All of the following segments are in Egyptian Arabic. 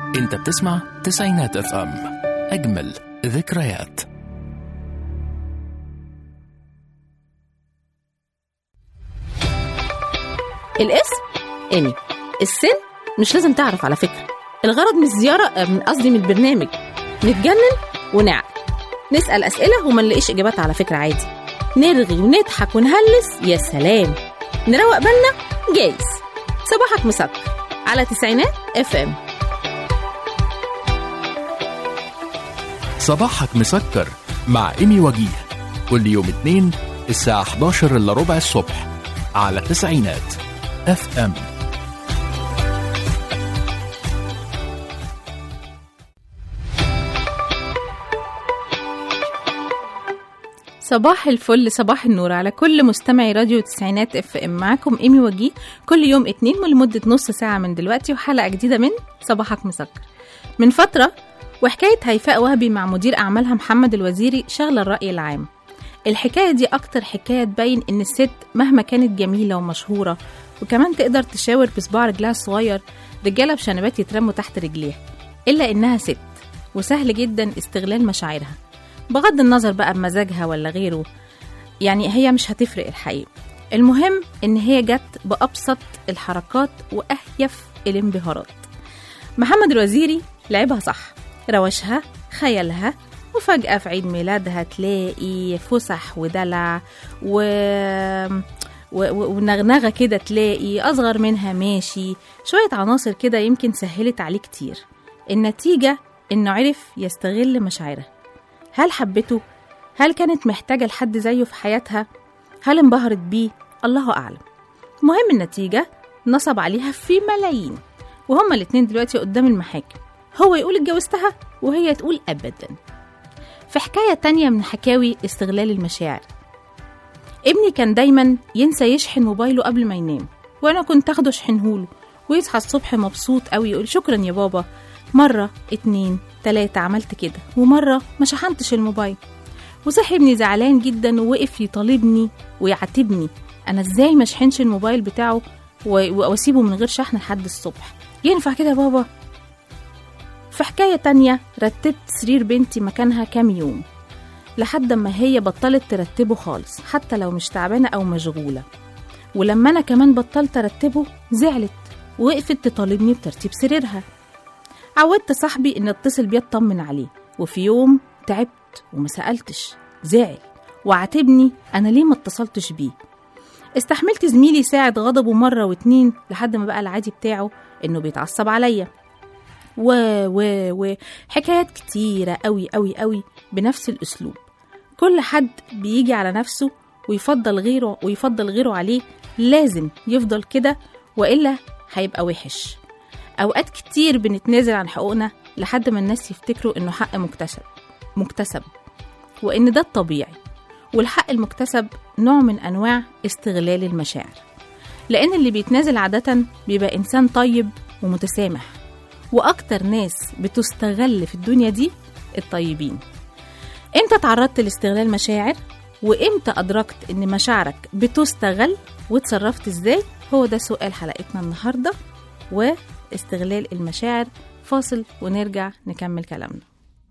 انت بتسمع تسعينات اف ام اجمل ذكريات الاسم ايمي السن مش لازم تعرف على فكرة الغرض من الزيارة آه، من قصدي من البرنامج نتجنن ونعقل نسأل أسئلة وما نلاقيش إجابات على فكرة عادي نرغي ونضحك ونهلس يا سلام نروق بالنا جايز صباحك مسكر على تسعينات اف ام صباحك مسكر مع ايمي وجيه كل يوم اثنين الساعة 11 الا ربع الصبح على تسعينات اف ام صباح الفل صباح النور على كل مستمعي راديو تسعينات اف ام معاكم ايمي وجيه كل يوم اتنين ولمدة نص ساعة من دلوقتي وحلقة جديدة من صباحك مسكر من فترة وحكاية هيفاء وهبي مع مدير أعمالها محمد الوزيري شغلة الرأي العام الحكاية دي أكتر حكاية تبين إن الست مهما كانت جميلة ومشهورة وكمان تقدر تشاور بصباع رجلها الصغير رجالة بشنبات يترموا تحت رجليها إلا إنها ست وسهل جدا استغلال مشاعرها بغض النظر بقى بمزاجها ولا غيره يعني هي مش هتفرق الحقيقة المهم إن هي جت بأبسط الحركات وأهيف الانبهارات محمد الوزيري لعبها صح روشها خيالها وفجأة في عيد ميلادها تلاقي فسح ودلع و... و... و- ونغنغة كده تلاقي أصغر منها ماشي شوية عناصر كده يمكن سهلت عليه كتير النتيجة إنه عرف يستغل مشاعرها هل حبته؟ هل كانت محتاجة لحد زيه في حياتها؟ هل انبهرت بيه؟ الله أعلم المهم النتيجة نصب عليها في ملايين وهما الاتنين دلوقتي قدام المحاكم هو يقول اتجوزتها وهي تقول أبدا في حكاية تانية من حكاوي استغلال المشاعر ابني كان دايما ينسى يشحن موبايله قبل ما ينام وانا كنت اخده اشحنهوله ويصحى الصبح مبسوط قوي يقول شكرا يا بابا مرة اتنين تلاتة عملت كده ومرة ما شحنتش الموبايل وصحي ابني زعلان جدا ووقف يطالبني ويعاتبني انا ازاي ما اشحنش الموبايل بتاعه و- واسيبه من غير شحن لحد الصبح ينفع كده يا بابا في حكاية تانية رتبت سرير بنتي مكانها كام يوم لحد ما هي بطلت ترتبه خالص حتى لو مش تعبانة أو مشغولة ولما أنا كمان بطلت أرتبه زعلت وقفت تطالبني بترتيب سريرها عودت صاحبي إن اتصل بيه اطمن عليه وفي يوم تعبت وما سألتش زعل وعاتبني أنا ليه ما اتصلتش بيه استحملت زميلي يساعد غضبه مرة واتنين لحد ما بقى العادي بتاعه إنه بيتعصب عليا و و و حكايات كتيرة قوي قوي قوي بنفس الأسلوب كل حد بيجي على نفسه ويفضل غيره ويفضل غيره عليه لازم يفضل كده وإلا هيبقى وحش أوقات كتير بنتنازل عن حقوقنا لحد ما الناس يفتكروا إنه حق مكتسب مكتسب وإن ده الطبيعي والحق المكتسب نوع من أنواع استغلال المشاعر لأن اللي بيتنازل عادة بيبقى إنسان طيب ومتسامح وأكتر ناس بتستغل في الدنيا دي الطيبين امتى تعرضت لاستغلال مشاعر وامتى أدركت إن مشاعرك بتستغل وتصرفت إزاي هو ده سؤال حلقتنا النهاردة واستغلال المشاعر فاصل ونرجع نكمل كلامنا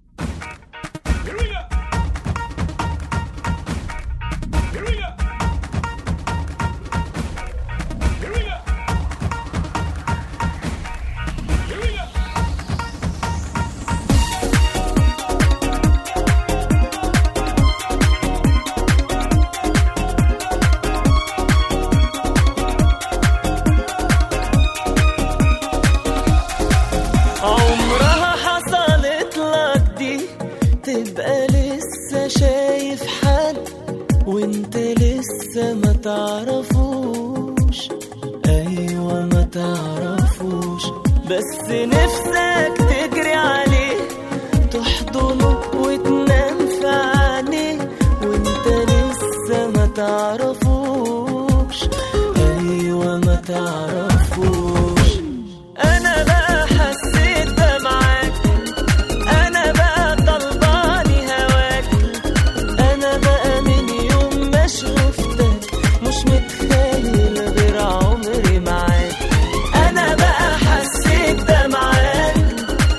عمرها حصلت لك دي تبقى لسه شايف حد وانت لسه ما تعرفوش ايوه ما تعرفوش بس نفسك تجري عليه تحضنه وتنام في عينيه وانت لسه ما تعرفوش ايوه ما تعرفوش انا بقى حسيت ده معاك انا بقى طلباني هواك انا بقى من يوم ما شفتك مش متخيل غير عمري معاك انا بقى حسيت ده معاك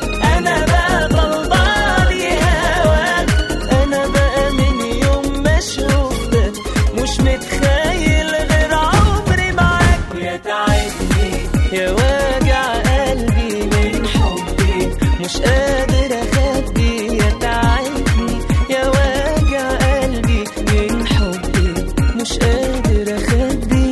يا واجع قلبي من حبي مش قادر اخبي يا تعبني يا واجع قلبي من حبي مش قادر اخبي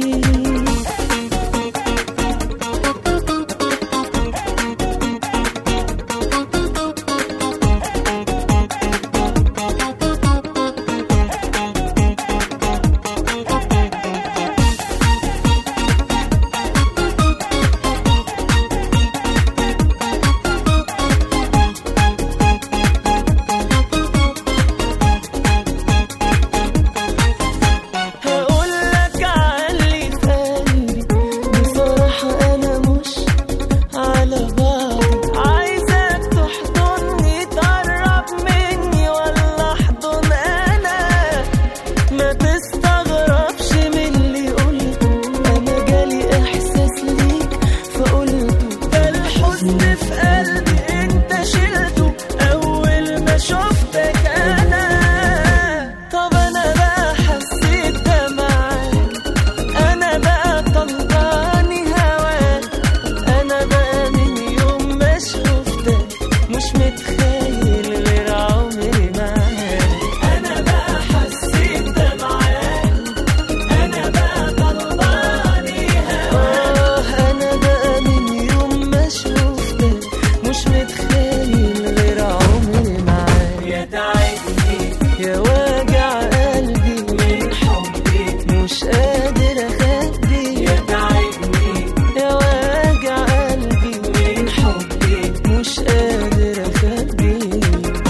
هقول لك علي في قلبي بصراحة أنا مش على بعضي عايزك تحضني تقرب مني ولا أحضن أنا ما تستغربش من اللي قلته أنا جالي إحساس ليك فقلته ده الحزن في قلبي أنت شلته أول ما شفتك أنا طب أنا بقى حسيت ده معاك أنا بقى طلباني هواك أنا بقى من يوم ما شفتك مش متخيل غير عمري معاك أنا بقى حسيت ده معاك أنا بقى طلباني هواك أنا بقى من يوم ما شفتك مش متخيل غير عمري معاك يا تعبني يا واجع قلبي من حبي مش قادر اخبي يا تعبني يا واجع قلبي من حبي مش قادر اخبي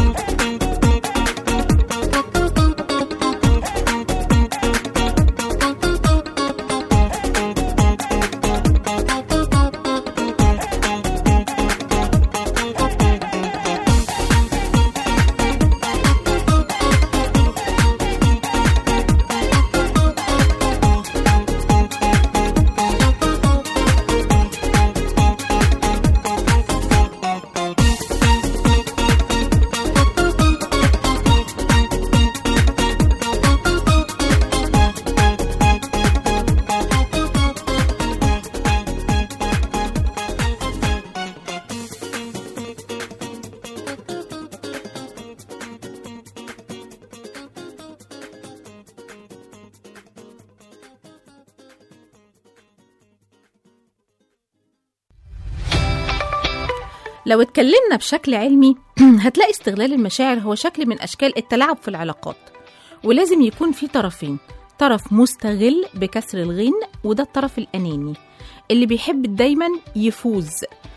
لو اتكلمنا بشكل علمي هتلاقي استغلال المشاعر هو شكل من أشكال التلاعب في العلاقات ولازم يكون في طرفين طرف مستغل بكسر الغين وده الطرف الأناني اللي بيحب دايما يفوز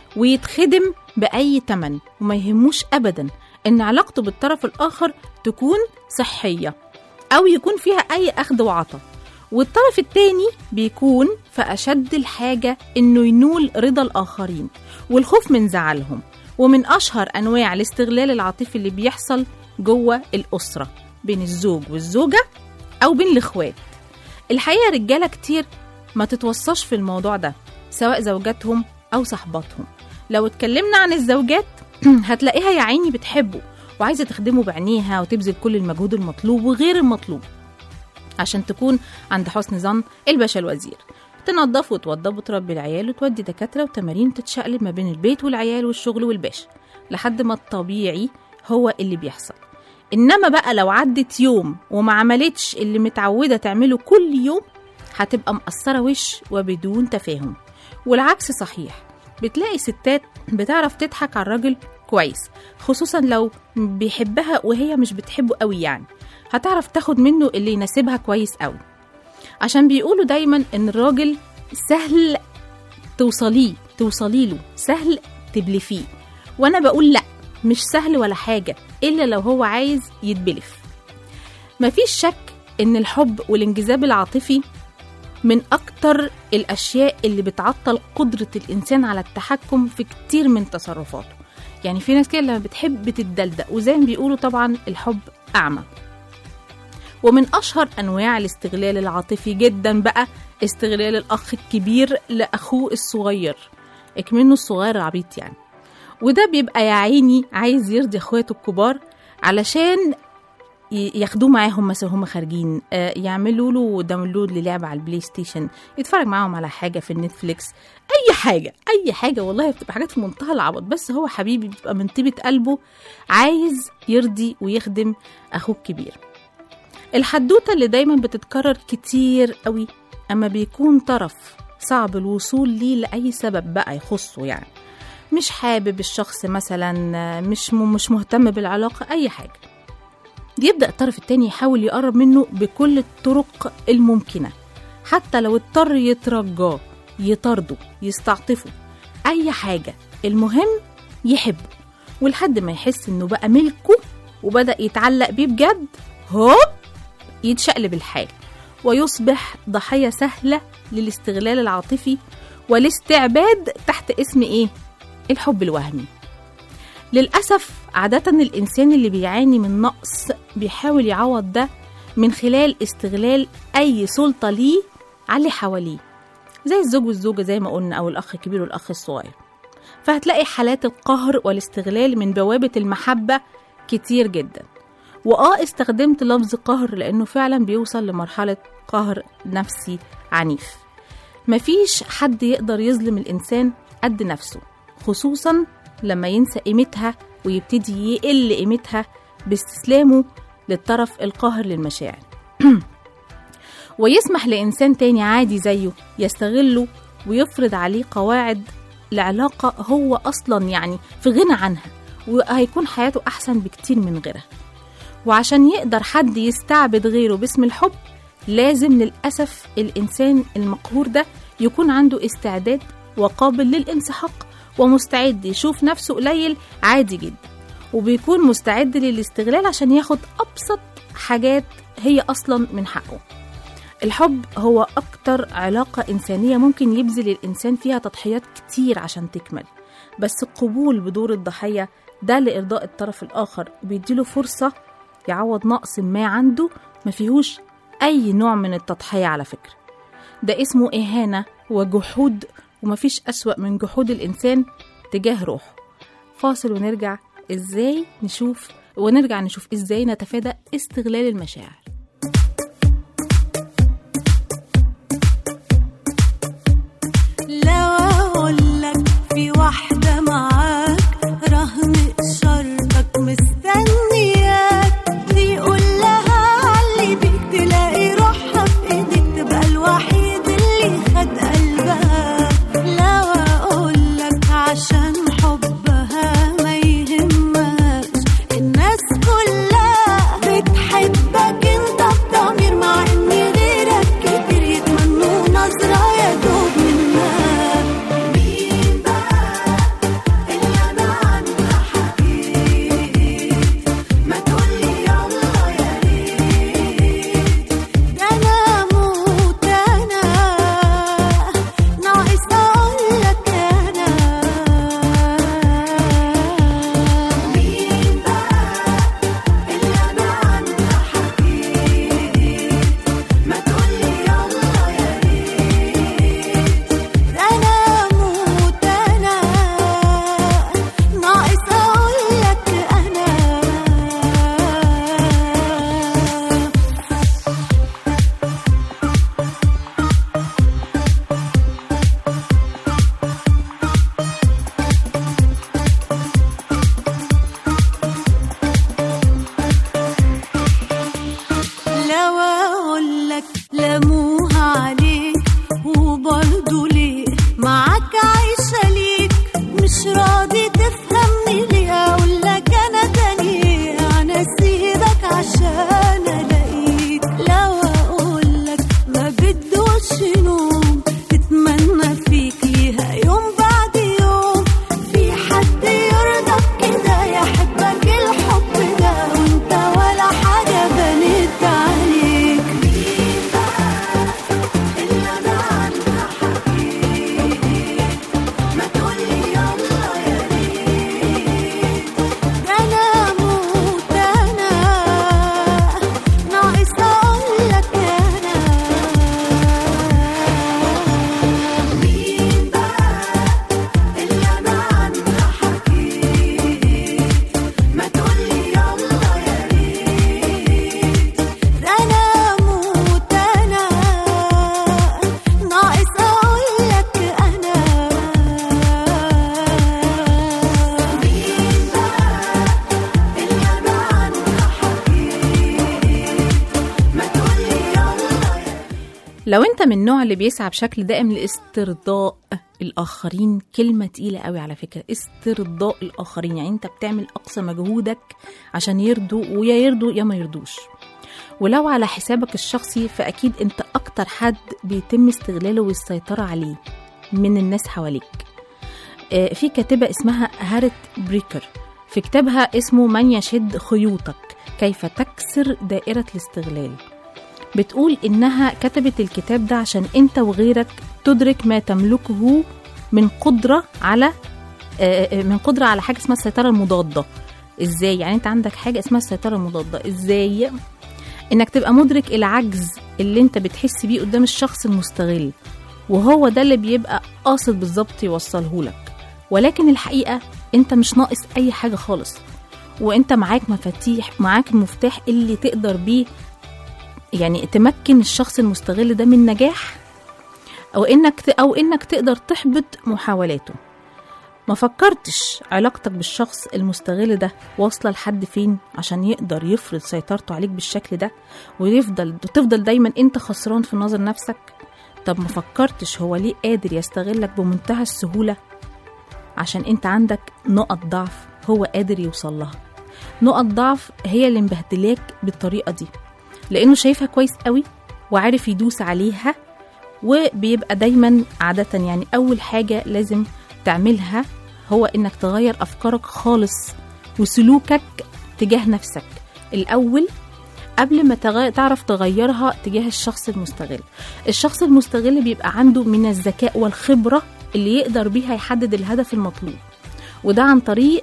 ويتخدم بأي تمن وما يهموش أبدا إن علاقته بالطرف الآخر تكون صحية أو يكون فيها أي أخذ وعطا والطرف التاني بيكون في أشد الحاجة إنه ينول رضا الآخرين والخوف من زعلهم ومن أشهر أنواع الاستغلال العاطفي اللي بيحصل جوه الأسرة بين الزوج والزوجة أو بين الإخوات الحقيقة رجالة كتير ما تتوصاش في الموضوع ده سواء زوجاتهم أو صحباتهم لو اتكلمنا عن الزوجات هتلاقيها يا عيني بتحبه وعايزة تخدمه بعينيها وتبذل كل المجهود المطلوب وغير المطلوب عشان تكون عند حسن ظن الباشا الوزير تنظف وتوضب وتربي العيال وتودي دكاترة وتمارين تتشقلب ما بين البيت والعيال والشغل والباشا لحد ما الطبيعي هو اللي بيحصل إنما بقى لو عدت يوم وما عملتش اللي متعودة تعمله كل يوم هتبقى مقصرة وش وبدون تفاهم والعكس صحيح بتلاقي ستات بتعرف تضحك على الراجل كويس خصوصا لو بيحبها وهي مش بتحبه قوي يعني هتعرف تاخد منه اللي يناسبها كويس قوي عشان بيقولوا دايما ان الراجل سهل توصليه توصلي له سهل تبلفيه وانا بقول لا مش سهل ولا حاجة الا لو هو عايز يتبلف مفيش شك ان الحب والانجذاب العاطفي من اكتر الاشياء اللي بتعطل قدرة الانسان على التحكم في كتير من تصرفاته يعني في ناس كده لما بتحب بتتدلدق وزي ما بيقولوا طبعا الحب اعمى ومن أشهر أنواع الاستغلال العاطفي جدا بقى استغلال الأخ الكبير لأخوه الصغير اكمنه الصغير عبيط يعني وده بيبقى يا عيني عايز يرضي اخواته الكبار علشان ي- ياخدوه معاهم مثلا هم خارجين آه، يعملوا له داونلود للعبه على البلاي ستيشن يتفرج معاهم على حاجه في النتفليكس اي حاجه اي حاجه والله بتبقى حاجات في منتهى العبط بس هو حبيبي بيبقى من طيبه قلبه عايز يرضي ويخدم اخوه الكبير الحدوته اللي دايما بتتكرر كتير قوي اما بيكون طرف صعب الوصول ليه لاي سبب بقى يخصه يعني مش حابب الشخص مثلا آه، مش م- مش مهتم بالعلاقه اي حاجه يبدأ الطرف التاني يحاول يقرب منه بكل الطرق الممكنة حتى لو اضطر يترجاه يطارده يستعطفه أي حاجة المهم يحبه ولحد ما يحس إنه بقى ملكه وبدأ يتعلق بيه بجد هوب يتشقلب الحال ويصبح ضحية سهلة للاستغلال العاطفي والاستعباد تحت اسم إيه؟ الحب الوهمي للأسف عادة الإنسان اللي بيعاني من نقص بيحاول يعوض ده من خلال استغلال أي سلطة ليه على اللي حواليه زي الزوج والزوجة زي ما قلنا أو الأخ الكبير والأخ الصغير فهتلاقي حالات القهر والاستغلال من بوابة المحبة كتير جدا وآه استخدمت لفظ قهر لأنه فعلا بيوصل لمرحلة قهر نفسي عنيف مفيش حد يقدر يظلم الإنسان قد نفسه خصوصا لما ينسى قيمتها ويبتدي يقل قيمتها باستسلامه للطرف القاهر للمشاعر ويسمح لإنسان تاني عادي زيه يستغله ويفرض عليه قواعد لعلاقة هو أصلا يعني في غنى عنها وهيكون حياته أحسن بكتير من غيرها وعشان يقدر حد يستعبد غيره باسم الحب لازم للأسف الإنسان المقهور ده يكون عنده استعداد وقابل للانسحاق ومستعد يشوف نفسه قليل عادي جدا وبيكون مستعد للاستغلال عشان ياخد أبسط حاجات هي أصلا من حقه الحب هو أكتر علاقة إنسانية ممكن يبذل الإنسان فيها تضحيات كتير عشان تكمل بس القبول بدور الضحية ده لإرضاء الطرف الآخر وبيديله فرصة يعوض نقص ما عنده ما فيهوش أي نوع من التضحية على فكرة ده اسمه إهانة وجحود ومفيش أسوأ من جحود الإنسان تجاه روحه فاصل ونرجع إزاي نشوف ونرجع نشوف إزاي نتفادى استغلال المشاعر لو اقولك في واحدة معاك رهن شرطك مستنياك تقول لها علي بيك تلاقي روحها في ايديك تبقى الوحيد اللي خد قلبها لو اقولك عشان حبها ما يهمهاش الناس كلها بتحبك انت لو انت من النوع اللي بيسعى بشكل دائم لاسترضاء الاخرين كلمه تقيله قوي على فكره استرضاء الاخرين يعني انت بتعمل اقصى مجهودك عشان يرضوا ويا يرضوا يا ما يرضوش ولو على حسابك الشخصي فاكيد انت اكتر حد بيتم استغلاله والسيطره عليه من الناس حواليك آه، في كاتبه اسمها هارت بريكر في كتابها اسمه من يشد خيوطك كيف تكسر دائره الاستغلال بتقول إنها كتبت الكتاب ده عشان أنت وغيرك تدرك ما تملكه من قدرة على آه، آه، من قدرة على حاجة اسمها السيطرة المضادة إزاي يعني أنت عندك حاجة اسمها السيطرة المضادة إزاي إنك تبقى مدرك العجز اللي أنت بتحس بيه قدام الشخص المستغل وهو ده اللي بيبقى قاصد بالظبط يوصله لك ولكن الحقيقة أنت مش ناقص أي حاجة خالص وأنت معاك مفاتيح معاك المفتاح اللي تقدر بيه يعني تمكن الشخص المستغل ده من نجاح او انك ت- او انك تقدر تحبط محاولاته ما فكرتش علاقتك بالشخص المستغل ده واصله لحد فين عشان يقدر يفرض سيطرته عليك بالشكل ده ويفضل تفضل دايما انت خسران في نظر نفسك طب ما فكرتش هو ليه قادر يستغلك بمنتهى السهوله عشان انت عندك نقط ضعف هو قادر يوصل لها نقط ضعف هي اللي مبهدلاك بالطريقه دي لانه شايفها كويس قوي وعارف يدوس عليها وبيبقى دايما عادة يعني أول حاجة لازم تعملها هو إنك تغير أفكارك خالص وسلوكك تجاه نفسك الأول قبل ما تغ... تعرف تغيرها تجاه الشخص المستغل الشخص المستغل بيبقى عنده من الذكاء والخبرة اللي يقدر بيها يحدد الهدف المطلوب وده عن طريق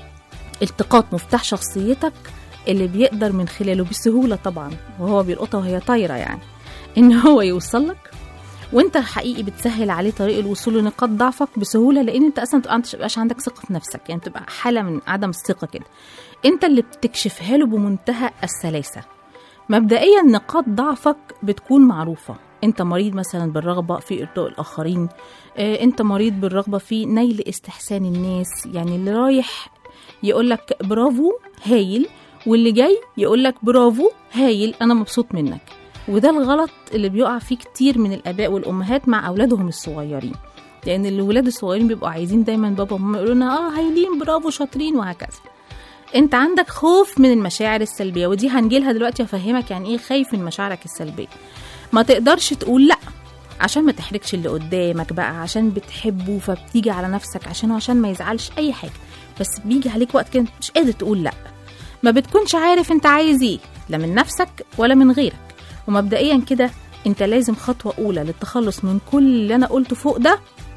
التقاط مفتاح شخصيتك اللي بيقدر من خلاله بسهولة طبعا وهو بيلقطها وهي طايرة يعني إن هو يوصل لك وانت حقيقي بتسهل عليه طريق الوصول لنقاط ضعفك بسهوله لان انت اصلا ما تبقاش عندك ثقه في نفسك يعني تبقى حاله من عدم الثقه كده انت اللي بتكشفها له بمنتهى السلاسه مبدئيا نقاط ضعفك بتكون معروفه انت مريض مثلا بالرغبه في ارضاء الاخرين آه، انت مريض بالرغبه في نيل استحسان الناس يعني اللي رايح يقول لك برافو هايل واللي جاي يقول لك برافو هايل انا مبسوط منك وده الغلط اللي بيقع فيه كتير من الاباء والامهات مع اولادهم الصغيرين لان الولاد الصغيرين بيبقوا عايزين دايما بابا وماما يقولوا لنا اه هايلين برافو شاطرين وهكذا انت عندك خوف من المشاعر السلبيه ودي هنجيلها دلوقتي افهمك يعني ايه خايف من مشاعرك السلبيه ما تقدرش تقول لا عشان ما تحرجش اللي قدامك بقى عشان بتحبه فبتيجي على نفسك عشان عشان ما يزعلش اي حاجه بس بيجي عليك وقت كده مش قادر تقول لا ما بتكونش عارف انت عايز ايه لا من نفسك ولا من غيرك ومبدئيا كده انت لازم خطوه اولى للتخلص من كل اللي انا قلته فوق ده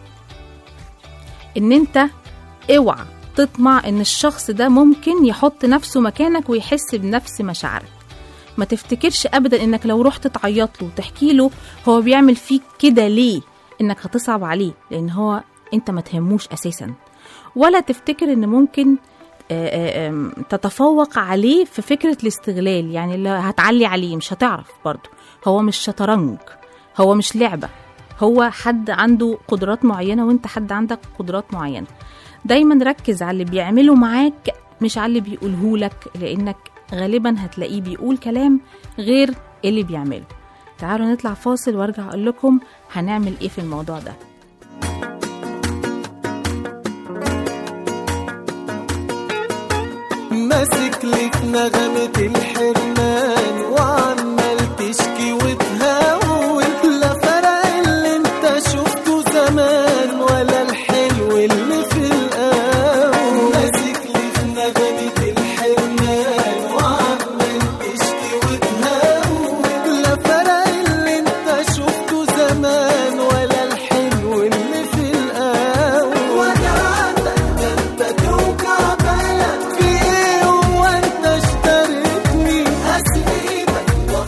ان انت اوعى تطمع ان الشخص ده ممكن يحط نفسه مكانك ويحس بنفس مشاعرك ما تفتكرش ابدا انك لو رحت تعيط له وتحكي له هو بيعمل فيك كده ليه انك هتصعب عليه لان هو انت ما تهموش اساسا ولا تفتكر ان ممكن آه، آه، آم، تتفوق عليه في فكرة الاستغلال يعني اللي هتعلي عليه مش هتعرف برضه هو مش شطرنج هو مش لعبة هو حد عنده قدرات معينة وانت حد عندك قدرات معينة دايما ركز على اللي بيعمله معاك مش على اللي بيقوله لك لانك غالبا هتلاقيه بيقول كلام غير اللي بيعمله تعالوا نطلع فاصل وارجع اقول لكم هنعمل ايه في الموضوع ده ماسك لك نغمة الحرمان وعمال تشكي وتهون لا فرق اللي انت شفته زمان ولا الحلو اللي في القاون ماسك لك نغمة الحرمان وعمال تشكي وتهون لا فرق اللي انت شفته زمان ولا الحلو اللي في القاون وجعتك ده انت توجع بالك في ايه هو انت اشتريتني هسيبك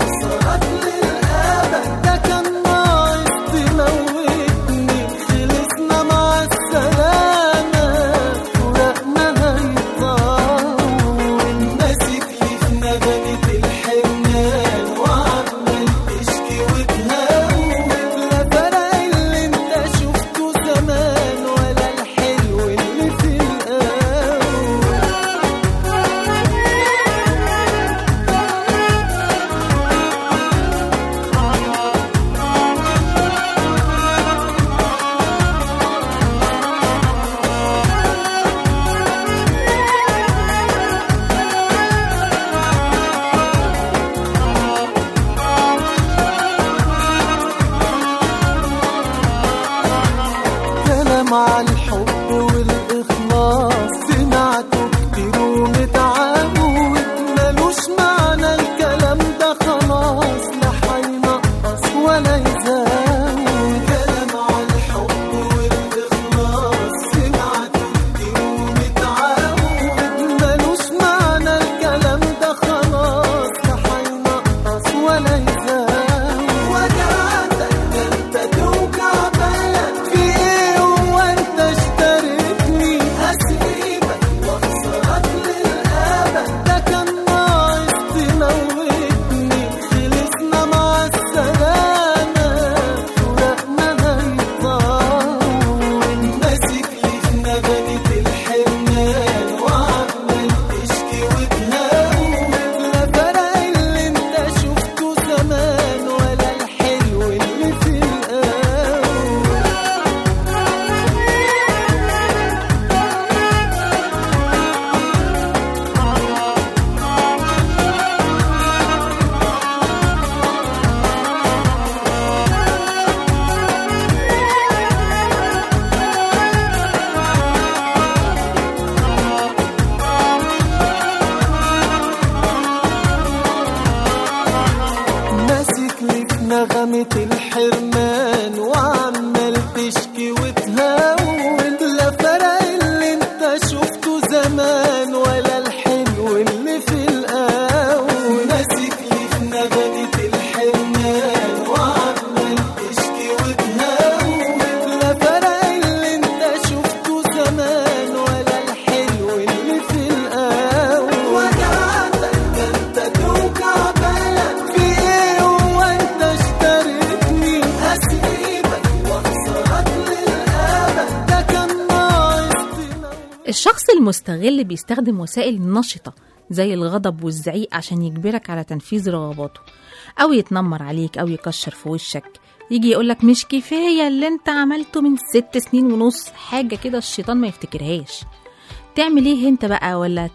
كلام على الحب والإخلاص سمعته كتير ومتعود ملوش معنى الكلام ده خلاص لا هينقص ولا يزود كلام على الحب والإخلاص سمعته كتير ومتعود ملوش معنى الكلام ده خلاص لا هينقص ولا يزود وجعتك ده انت توجع بالك في ايه هو انت اشتريتني هسيبك واخسرك للابد ده كان ناقص تموتني خلصنا مع السلامه فراقنا هيطول ماسك لي في نغمه الحرمان وعمال تشكي وتهون لا فرق اللي انت شفته زمان ولا الحلو اللي في الاول ماسك لي في نغمة الحرمان وعمال تشكي وتهون لا فرق اللي انت شفته زمان ولا الحلو اللي في الأول ماسك لي في نغمة الحرمان وعمال تشكي وتهون لا فرق اللي انت شفته زمان ولا الحلو اللي في الأول وجعتك ده انت توجع بالك في ايه هو انت اشتريتني هسيبك واخسرك للابد ده كان ناقص تموت الشخص المستغل بيستخدم وسائل نشطة زي الغضب والزعيق عشان يجبرك على تنفيذ رغباته أو يتنمر عليك أو يكشر في وشك يجي يقولك مش كفاية اللي انت عملته من ست سنين ونص حاجة كده الشيطان ما يفتكرهاش تعمل ايه انت بقى ولا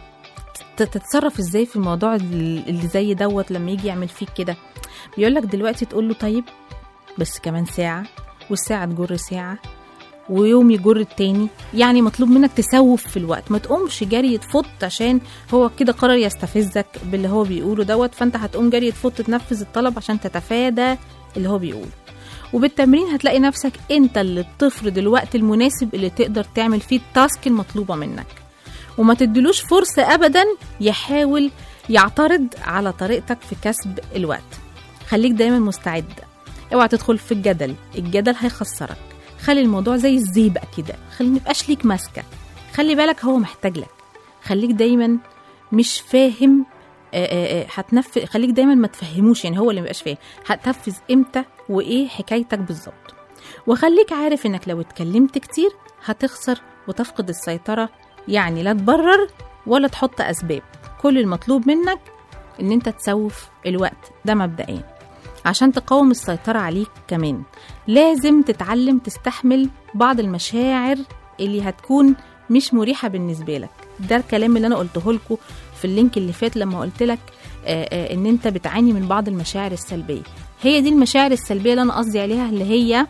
ت- تتصرف ازاي في الموضوع ال- اللي زي دوت لما يجي يعمل فيك كده بيقولك دلوقتي تقول له طيب بس كمان ساعة والساعة تجر ساعة ويوم يجر التاني يعني مطلوب منك تسوف في الوقت ما تقومش جري تفط عشان هو كده قرر يستفزك باللي هو بيقوله دوت فانت هتقوم جري تفط تنفذ الطلب عشان تتفادى اللي هو بيقوله وبالتمرين هتلاقي نفسك انت اللي بتفرض الوقت المناسب اللي تقدر تعمل فيه التاسك المطلوبة منك وما تدلوش فرصة أبدا يحاول يعترض على طريقتك في كسب الوقت خليك دايما مستعد اوعى تدخل في الجدل الجدل هيخسرك خلي الموضوع زي الزيبق كده خلي ميبقاش ليك ماسكة خلي بالك هو محتاج لك خليك دايما مش فاهم آه، آه، آه، هتنفذ خليك دايما ما تفهموش يعني هو اللي مبقاش فاهم هتنفذ امتى وايه حكايتك بالظبط وخليك عارف انك لو اتكلمت كتير هتخسر وتفقد السيطرة يعني لا تبرر ولا تحط أسباب كل المطلوب منك ان انت تسوف الوقت ده مبدئيا عشان تقاوم السيطرة عليك كمان لازم تتعلم تستحمل بعض المشاعر اللي هتكون مش مريحة بالنسبة لك ده الكلام اللي انا قلته لكم في اللينك اللي فات لما قلت لك آه، آه، ان انت بتعاني من بعض المشاعر السلبية هي دي المشاعر السلبية اللي انا قصدي عليها اللي هي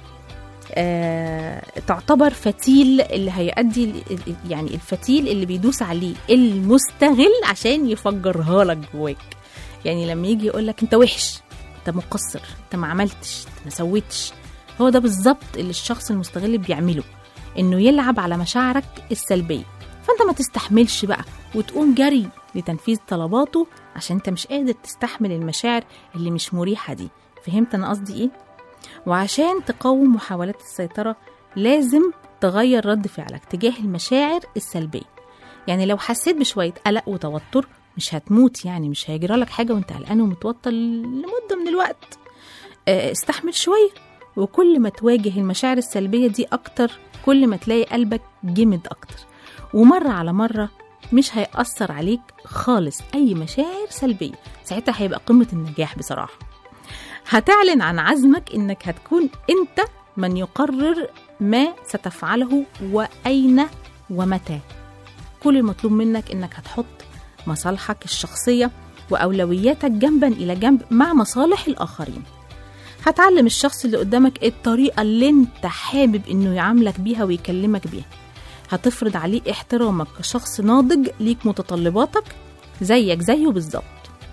آه، تعتبر فتيل اللي هيؤدي ال- ال- يعني الفتيل اللي بيدوس عليه المستغل عشان يفجرها لك جواك يعني لما يجي يقول لك انت وحش انت مقصر انت ما عملتش انت ما سويتش هو ده بالظبط اللي الشخص المستغل بيعمله انه يلعب على مشاعرك السلبيه فانت ما تستحملش بقى وتقوم جري لتنفيذ طلباته عشان انت مش قادر تستحمل المشاعر اللي مش مريحه دي فهمت انا قصدي ايه وعشان تقاوم محاولات السيطرة لازم تغير رد فعلك تجاه المشاعر السلبية يعني لو حسيت بشوية قلق وتوتر مش هتموت يعني مش هيجرى لك حاجة وانت قلقان ومتوتر لمدة من الوقت آه، استحمل شوية وكل ما تواجه المشاعر السلبية دي أكتر كل ما تلاقي قلبك جمد أكتر ومرة على مرة مش هيأثر عليك خالص أي مشاعر سلبية ساعتها هيبقى قمة النجاح بصراحة هتعلن عن عزمك انك هتكون انت من يقرر ما ستفعله واين ومتى كل المطلوب منك انك هتحط مصالحك الشخصيه واولوياتك جنبا الى جنب مع مصالح الاخرين هتعلم الشخص اللي قدامك الطريقة اللي انت حابب انه يعاملك بيها ويكلمك بيها هتفرض عليه احترامك كشخص ناضج ليك متطلباتك زيك زيه بالظبط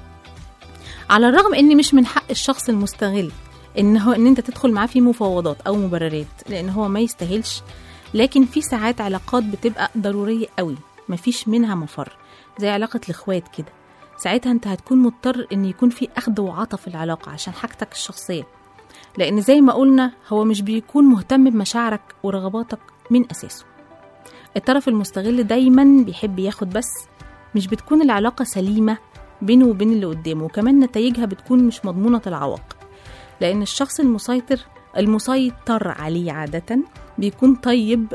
على الرغم ان مش من حق الشخص المستغل ان هو ان انت تدخل معاه في مفاوضات او مبررات لان هو ما يستاهلش لكن في ساعات علاقات بتبقى ضرورية قوي مفيش منها مفر زي علاقة الاخوات كده ساعتها انت هتكون مضطر ان يكون في اخذ وعطا في العلاقة عشان حاجتك الشخصية لان زي ما قلنا هو مش بيكون مهتم بمشاعرك ورغباتك من اساسه الطرف المستغل دايما بيحب ياخد بس مش بتكون العلاقة سليمة بينه وبين اللي قدامه وكمان نتائجها بتكون مش مضمونة العواقب لأن الشخص المسيطر المسيطر عليه عادة بيكون طيب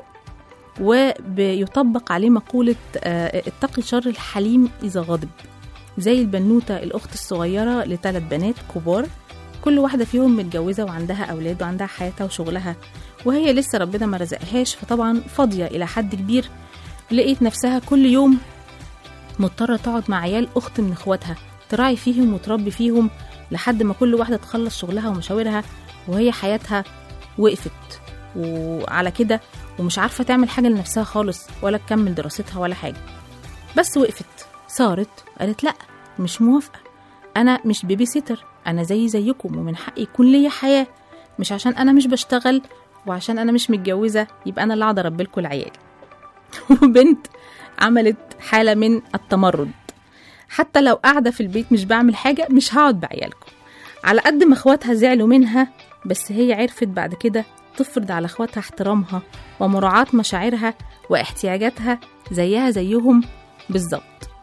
وبيطبق عليه مقولة آه، اتقي شر الحليم إذا غضب زي البنوتة الأخت الصغيرة لثلاث بنات كبار كل واحدة فيهم متجوزة وعندها أولاد وعندها حياتها وشغلها وهي لسه ربنا ما رزقهاش فطبعا فاضية إلى حد كبير لقيت نفسها كل يوم مضطرة تقعد مع عيال أخت من إخواتها تراعي فيهم وتربي فيهم لحد ما كل واحدة تخلص شغلها ومشاورها وهي حياتها وقفت وعلى كده ومش عارفة تعمل حاجة لنفسها خالص ولا تكمل دراستها ولا حاجة بس وقفت صارت قالت لأ مش موافقة أنا مش بيبي سيتر أنا زي زيكم ومن حقي يكون ليا حياة مش عشان أنا مش بشتغل وعشان أنا مش متجوزة يبقى أنا اللي أقعد أربي العيال وبنت عملت حالة من التمرد حتى لو قاعدة في البيت مش بعمل حاجة مش هقعد بعيالكم على قد ما اخواتها زعلوا منها بس هي عرفت بعد كده تفرض على اخواتها احترامها ومراعاة مشاعرها واحتياجاتها زيها زيهم بالظبط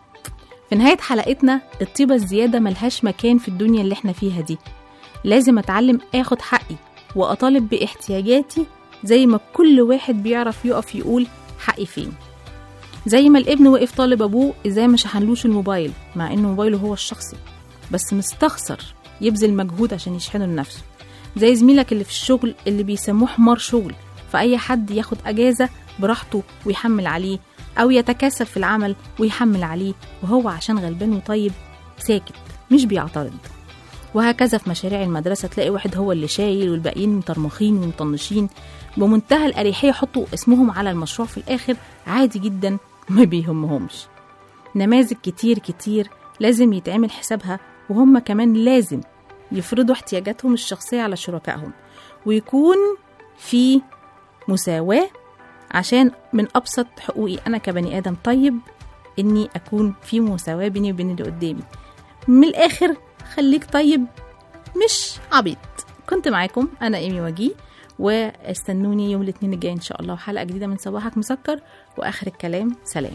في نهاية حلقتنا الطيبة الزيادة ملهاش مكان في الدنيا اللي احنا فيها دي لازم اتعلم اخد حقي واطالب باحتياجاتي زي ما كل واحد بيعرف يقف يقول حقي فين زي ما الابن وقف طالب ابوه ازاي ما شحنلوش الموبايل مع انه موبايله هو الشخصي بس مستخسر يبذل مجهود عشان يشحنه لنفسه زي زميلك اللي في الشغل اللي بيسموه حمار شغل فأي حد ياخد أجازة براحته ويحمل عليه أو يتكاسل في العمل ويحمل عليه وهو عشان غلبان وطيب ساكت مش بيعترض وهكذا في مشاريع المدرسة تلاقي واحد هو اللي شايل والباقيين مطرمخين ومطنشين بمنتهى الأريحية يحطوا اسمهم على المشروع في الآخر عادي جدا ما بيهمهمش نماذج كتير كتير لازم يتعمل حسابها وهم كمان لازم يفرضوا احتياجاتهم الشخصية على شركائهم ويكون في مساواة عشان من أبسط حقوقي أنا كبني آدم طيب إني أكون في مساواة بيني وبين اللي قدامي من الآخر خليك طيب مش عبيط كنت معاكم أنا إيمي وجيه واستنوني يوم الاثنين الجاي إن شاء الله حلقة جديدة من صباحك مسكر وآخر الكلام سلام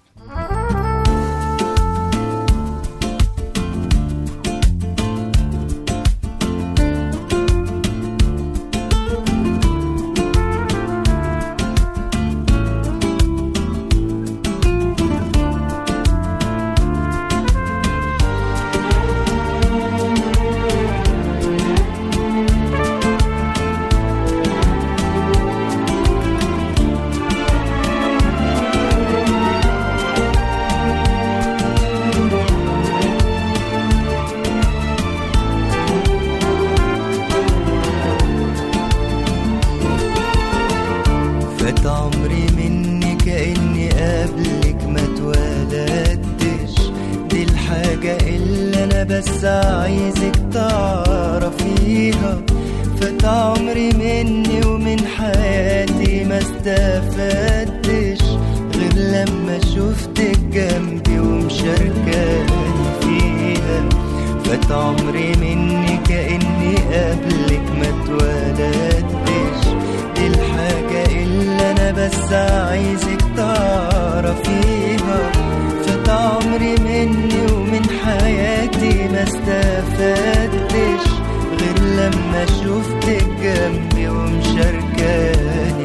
فات عمري مني كأني قبلك ما اتولدتش دي الحاجة اللي أنا بس عايزك تعرفيها فات عمري مني ومن حياتي ما استفدتش غير لما شفتك جنبي ومشاركاني فيها فات عمري مني كأني قبلك ما اتولدتش دي الحاجة اللي أنا بس عايزك تعرفيها فات عمري مني ومن حياتي ما استفدتش غير لما شفتك جنبي ومشاركاني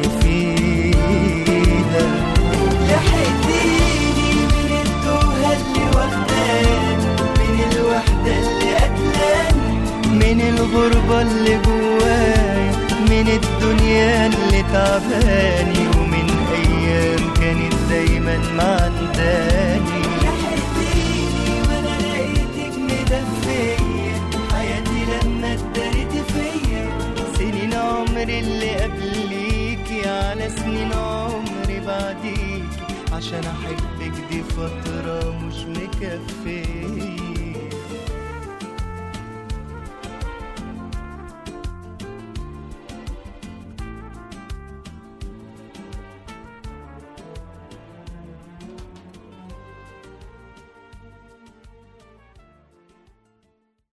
فيها لحقتيني من التوهة اللي واخداني من الوحدة اللي قتلاني من الغربة اللي جوايا من الدنيا اللي تعباني ومن أيام كانت دايما معنداني لحقتيني وأنا لقيتك مدفية حياتي لما اتدارت فيا اللي قبليكي على سنين عمري بعديكي عشان احبك دي فترة مش مكفية